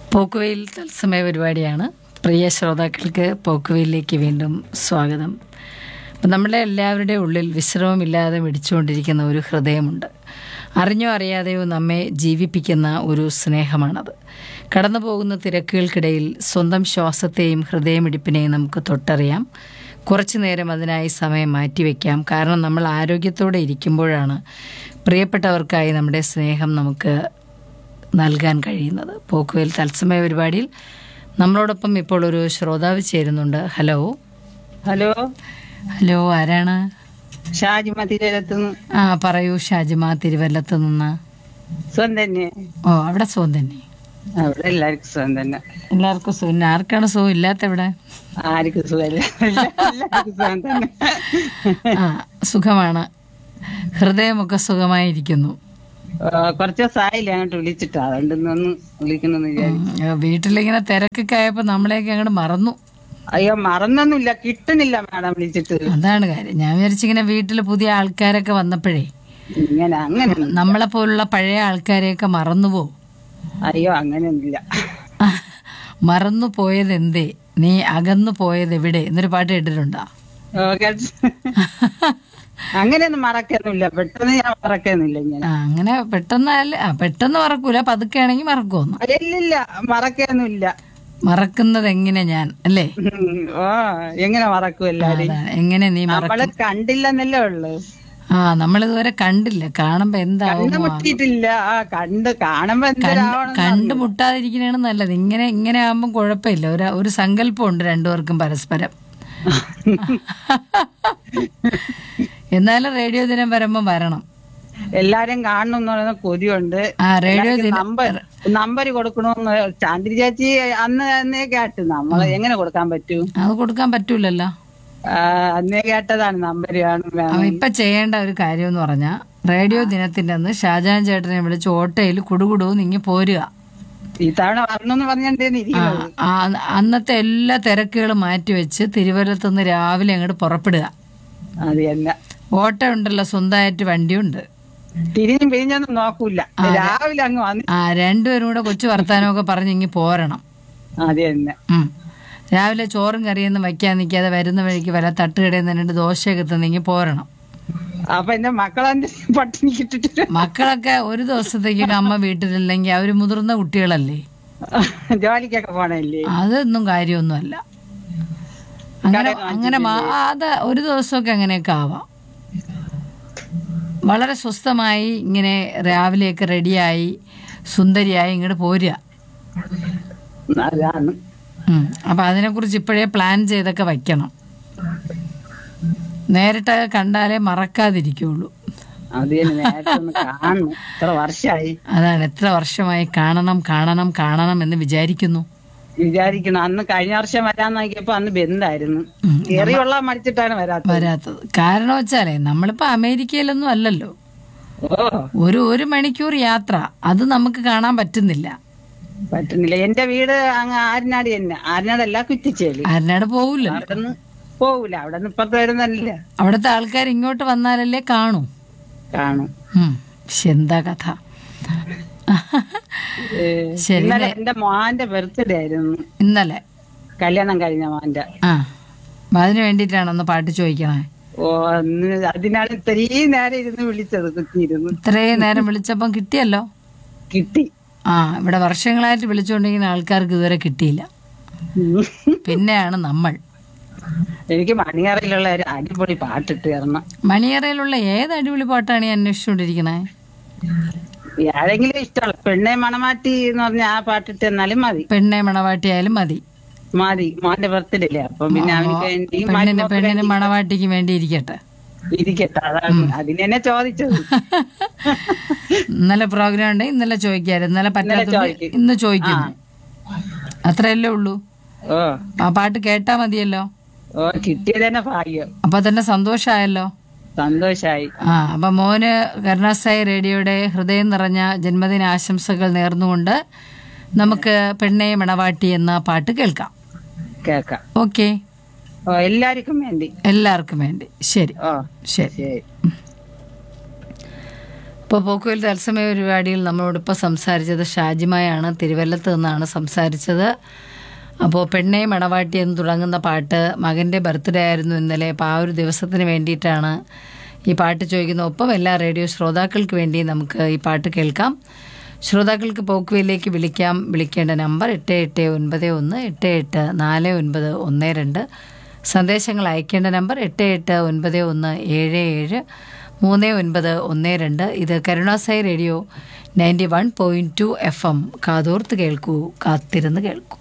പോക്കുവെയിൽ തത്സമയ പരിപാടിയാണ് പ്രിയ ശ്രോതാക്കൾക്ക് പോക്കുവെയിലേക്ക് വീണ്ടും സ്വാഗതം അപ്പം നമ്മുടെ എല്ലാവരുടെയും ഉള്ളിൽ വിശ്രമമില്ലാതെ മിടിച്ചുകൊണ്ടിരിക്കുന്ന ഒരു ഹൃദയമുണ്ട് അറിഞ്ഞോ അറിയാതെയോ നമ്മെ ജീവിപ്പിക്കുന്ന ഒരു സ്നേഹമാണത് കടന്നു പോകുന്ന തിരക്കുകൾക്കിടയിൽ സ്വന്തം ശ്വാസത്തെയും ഹൃദയമിടിപ്പിനെയും നമുക്ക് തൊട്ടറിയാം കുറച്ചു നേരം അതിനായി സമയം മാറ്റിവെക്കാം കാരണം നമ്മൾ ആരോഗ്യത്തോടെ ഇരിക്കുമ്പോഴാണ് പ്രിയപ്പെട്ടവർക്കായി നമ്മുടെ സ്നേഹം നമുക്ക് നൽകാൻ കഴിയുന്നത് പോക്കുവേൽ തത്സമയ പരിപാടിയിൽ നമ്മളോടൊപ്പം ഇപ്പോൾ ഒരു ശ്രോതാവ് ചേരുന്നുണ്ട് ഹലോ ഹലോ ഹലോ ആരാണ് ഷാജിമ തിരത്തുനിന്ന് ആ പറയൂ ഷാജിമ തിരുവല്ലത്ത് നിന്ന് സുഖം തന്നെ ഓ അവിടെ സുഖം തന്നെ അവിടെ എല്ലാവർക്കും സുഖം തന്നെ എല്ലാവർക്കും സുഖം പിന്നെ ആർക്കാണ് സുഖം ഇല്ലാത്ത ഇവിടെ ആർക്കും സുഖമില്ല എല്ലാവർക്കും സുഖം തന്നെ ആ സുഖമാണ് ഹൃദയമൊക്കെ സുഖമായിരിക്കുന്നു ആ, കുറച്ച് ദിവസമായില്ല അങ്ങോട്ട് വിളിച്ചിട്ട് അതുകൊണ്ട് ഇന്നൊന്ന് വിളിക്കണമെന്ന് വിചാരിച്ചു ഉം, വീട്ടിലിങ്ങനെ തിരക്കൊക്കെ ആയപ്പോൾ നമ്മളെയൊക്കെ അങ്ങോട്ട് മറന്നു അയ്യോ മറന്നൊന്നുമില്ല കിട്ടുന്നില്ല മാഡം വിളിച്ചിട്ട് അതാണ് കാര്യം ഞാൻ വിചാരിച്ചിങ്ങനെ വീട്ടിൽ പുതിയ ആൾക്കാരൊക്കെ വന്നപ്പോഴേ ഇങ്ങനെ അങ്ങനെ നമ്മളെ പോലുള്ള പഴയ ആൾക്കാരെയൊക്കെ മറന്നുപോകും അയ്യോ അങ്ങനെയൊന്നുമില്ല മറന്നു പോയത് എന്തേ നീ അകന്നു പോയത് എവിടെ എന്നൊരു പാട്ട് കേട്ടിട്ടുണ്ടോ ഓ, കേട്ട്. അങ്ങനെയൊന്നും മറക്കൊന്നുമില്ല പെട്ടെന്ന് ഞാൻ മറക്കുന്നില്ല ഇങ്ങനെ ആ, അങ്ങനെ പെട്ടെന്ന് ആ പെട്ടെന്ന് മറക്കൂല പതുക്കെ ആണെങ്കിൽ മറക്കുമെന്ന് ഇല്ലില്ല മറക്കൊന്നുമില്ല മറക്കുന്നത് എങ്ങനെ ഞാൻ അല്ലേ ഉം. ഓ എങ്ങനെ മറക്കും എല്ലാരും അതാണ് എങ്ങനെ നീ മറ നമ്മള് കണ്ടില്ലെന്നല്ലേ ഉള്ളു ആ നമ്മളിതുവരെ കണ്ടില്ല കാണുമ്പോ എന്താവും കണ്ണ് മുട്ടിയിട്ടില്ല ആ കണ്ട് കാണുമ്പോ എന്തൊരാവണം കണ്ടുമുട്ടാതിരിക്കണതാണ് നല്ലത് ഇങ്ങനെ ഇങ്ങനെ ആകുമ്പോൾ കുഴപ്പമില്ല ഒരു ഒരു സങ്കല്പമുണ്ട് രണ്ടുപേർക്കും പരസ്പരം എന്നാലും റേഡിയോ ദിനം വരുമ്പോ വരണം എല്ലാരും കാണണം എന്ന് പറയുന്ന കൊതിയുണ്ട് ആ റേഡിയോ ദിനം നമ്പർ നമ്പർ കൊടുക്കണമെന്ന് ചാന്ദ്രി ചേച്ചി അന്ന് അന്നേ കേട്ട് നമ്മള് എങ്ങനെ കൊടുക്കാൻ പറ്റൂ അത് കൊടുക്കാൻ പറ്റൂലല്ലോ ആ, അന്നേ കേട്ടതാണ് നമ്പർ അവ ഇപ്പൊ ചെയ്യേണ്ട ഒരു കാര്യം എന്ന് പറഞ്ഞാൽ റേഡിയോ ദിനത്തിന്റെ അന്ന് ഷാജാൻ ചേട്ടനെ വിളിച്ച് ഓട്ടോയിൽ കുടുകുടു നിങ്ങി പോരുക ഇത്തവണ വരണമെന്ന് പറഞ്ഞിട്ടേന്ന് ആ, ഇരിക്കുന്നത് ആ, അന്നത്തെ എല്ലാ തിരക്കുകളും മാറ്റിവെച്ച് തിരുവല്ലത്തുനിന്ന് രാവിലെ അങ്ങോട്ട് പുറപ്പെടുക അത് തന്നെ ഓട്ടോ ഉണ്ടല്ലോ സ്വന്തമായിട്ട് വണ്ടിയുണ്ട് തിരിഞ്ഞും പിരിഞ്ഞൊന്നും നോക്കൂല രാവിലെ അങ്ങ് വന്ന് ആ രണ്ടുപേരും കൂടെ കൊച്ചു വർത്താനമൊക്കെ പറഞ്ഞ് ഇങ്ങി പോരണം അത് തന്നെ ഉം. രാവിലെ ചോറും കറിയൊന്നും വയ്ക്കാൻ നിൽക്കാതെ വരുന്ന വഴിക്ക് വല്ല തട്ടുകടയിൽ നിന്ന് രണ്ട് ദോശയൊക്കെ തിന്നെങ്കിൽ പോരണം അപ്പൊ എന്റെ മക്കളെന്റെ പട്ടിണി കിട്ടിട്ട് മക്കളൊക്കെ ഒരു ദിവസത്തേക്കൊക്കെ അമ്മ വീട്ടിലില്ലെങ്കിൽ അവർ മുതിർന്ന കുട്ടികളല്ലേ ജോലിക്കൊക്കെ പോണല്ലേ അതൊന്നും കാര്യമൊന്നുമല്ല അങ്ങനെ അങ്ങനെ മാ- അത് ഒരു ദിവസമൊക്കെ അങ്ങനെയൊക്കെ ആവാം വളരെ സ്വസ്ഥമായി ഇങ്ങനെ രാവിലെയൊക്കെ റെഡിയായി സുന്ദരിയായി ഇങ്ങോട്ട് പോരുക അതാണ് ഉം. അപ്പൊ അതിനെക്കുറിച്ച് ഇപ്പോഴേ പ്ലാൻ ചെയ്തൊക്കെ വയ്ക്കണം നേരിട്ടൊക്കെ കണ്ടാലേ മറക്കാതിരിക്കുള്ളൂ അത് തന്നെ നേരത്തെ ഒന്ന് കാണണം ഇത്ര വർഷമായി അതാണ് എത്ര വർഷമായി കാണണം കാണണം കാണണം എന്ന് വിചാരിക്കുന്നു വിചാരിക്കണം അന്ന് കഴിഞ്ഞ വർഷം വരാൻ നോക്കിയപ്പോ അന്ന് ബന്ധായിരുന്നു ഉം. എറിയുള്ള മടിച്ചിട്ടാണ് വരാത്തത് വരാത്തത് കാരണം വെച്ചാലേ നമ്മളിപ്പോ അമേരിക്കയിലൊന്നും അല്ലല്ലോ ഓ ഒരു ഒരു മണിക്കൂർ യാത്ര അത് നമുക്ക് കാണാൻ പറ്റുന്നില്ല പറ്റുന്നില്ല എന്റെ വീട് അങ്ങ് ആരിനാട് തന്നെ ആരിനാടല്ല കുറ്റിച്ചേല് ആരനാട് പോവില്ല അവിടെ നിന്ന് പോവൂല അവിടെ നിന്ന് ഇപ്പുറത്ത് വരുന്നല്ല അവിടുത്തെ ആൾക്കാർ ഇങ്ങോട്ട് വന്നാലല്ലേ കാണൂ കാണും ഉം. ശ്ശെ, എന്താ കഥ ഏ, ശരി ഇന്നലെ എന്റെ മോന്റെ ബർത്ത്ഡേ ആയിരുന്നു ഇന്നലെ കല്യാണം കഴിഞ്ഞ മോന്റെ ആ അപ്പൊ അതിന് വേണ്ടിയിട്ടാണ് ഒന്ന് പാട്ട് ചോദിക്കണേ ഓ അന്ന് അതിനാണ് ഇത്രയും നേരം ഇരുന്ന് വിളിച്ചത് കുത്തിയിരുന്നു ഇത്രയും നേരം വിളിച്ചപ്പം കിട്ടിയല്ലോ കിട്ടി ആ ഇവിടെ വർഷങ്ങളായിട്ട് വിളിച്ചുകൊണ്ടിരിക്കുന്ന ആൾക്കാർക്ക് ഇതുവരെ കിട്ടിയില്ല ഉം. പിന്നെയാണ് നമ്മൾ എനിക്ക് മണിയറയിലുള്ള ഒരു അടിപൊളി പാട്ടിട്ട് തരണം മണിയറയിലുള്ള ഏത് അടിപൊളി പാട്ടാണ് ഈ അന്വേഷിച്ചുകൊണ്ടിരിക്കണേ ആരെങ്കിലും ഇഷ്ടമുള്ള പെണ്ണെ മണമാട്ടി എന്ന് പറഞ്ഞ ആ പാട്ടിട്ട് തന്നാലും മതി പെണ്ണെ മണവാട്ടിയായാലും മതി മതി മോന്റെ ബർത്ത്ഡേ അല്ലേ അപ്പൊ പിന്നെ അവനിക്ക് വേണ്ടി പെണ്ണിന് മരുമോൾക്ക് പെണ്ണിന് മണവാട്ടിക്ക് വേണ്ടി ഇരിക്കട്ടെ ഇരിക്കട്ടെ അതാണ് അതിന് തന്നെ ചോദിച്ചത് ഇന്നലെ പ്രോഗ്രാം ഉണ്ട് ഇന്നലെ ചോദിക്കാറ് ഇന്നലെ പറ്റാത്ത ചോദിക്കും. ഇന്ന് ചോദിക്കുന്നു അത്രയല്ലേ ഉള്ളൂ ഓ ആ പാട്ട് കേട്ടാ മതിയല്ലോ ഓ കിട്ടിയത് തന്നെ ഭാഗ്യം അപ്പൊ തന്നെ സന്തോഷമായല്ലോ സന്തോഷായി ആ അപ്പൊ മോന് കരുണാസായി റേഡിയോയുടെ ഹൃദയം നിറഞ്ഞ ജന്മദിന ആശംസകൾ നേർന്നുകൊണ്ട് നമുക്ക് പെണ്ണെ മണവാട്ടി എന്ന പാട്ട് കേൾക്കാം കേക്കാം ഓക്കെ ഓ എല്ലാവർക്കും വേണ്ടി എല്ലാവർക്കും വേണ്ടി ശരി ഓ ശരി ശരി ഇപ്പോൾ പോക്കുവൽ തത്സമയ പരിപാടിയിൽ നമ്മളോടിപ്പോൾ സംസാരിച്ചത് ഷാജിമായാണ് തിരുവല്ലത്ത് നിന്നാണ് സംസാരിച്ചത് അപ്പോൾ പെണ്ണെ മണവാട്ടി എന്ന് തുടങ്ങുന്ന പാട്ട് മകൻ്റെ ബർത്ത്ഡേ ആയിരുന്നു ഇന്നലെ അപ്പോൾ ആ ഒരു ദിവസത്തിന് വേണ്ടിയിട്ടാണ് ഈ പാട്ട് ചോദിക്കുന്നത് ഒപ്പം എല്ലാ റേഡിയോ ശ്രോതാക്കൾക്ക് വേണ്ടി നമുക്ക് ഈ പാട്ട് കേൾക്കാം ശ്രോതാക്കൾക്ക് പോക്കുവയിലേക്ക് വിളിക്കാം വിളിക്കേണ്ട നമ്പർ എട്ട് എട്ട് ഒൻപത് ഒന്ന് എട്ട് എട്ട് നാല് ഒൻപത് ഒന്ന് രണ്ട് സന്ദേശങ്ങൾ അയക്കേണ്ട നമ്പർ എട്ട് എട്ട് ഒൻപത് ഒന്ന് ഏഴ് ഏഴ് മൂന്ന് ഒൻപത് ഒന്ന് രണ്ട് ഇത് Karunasai radio ninety one point two F M കാതോർത്ത് കേൾക്കൂ കാത്തിരുന്ന് കേൾക്കൂ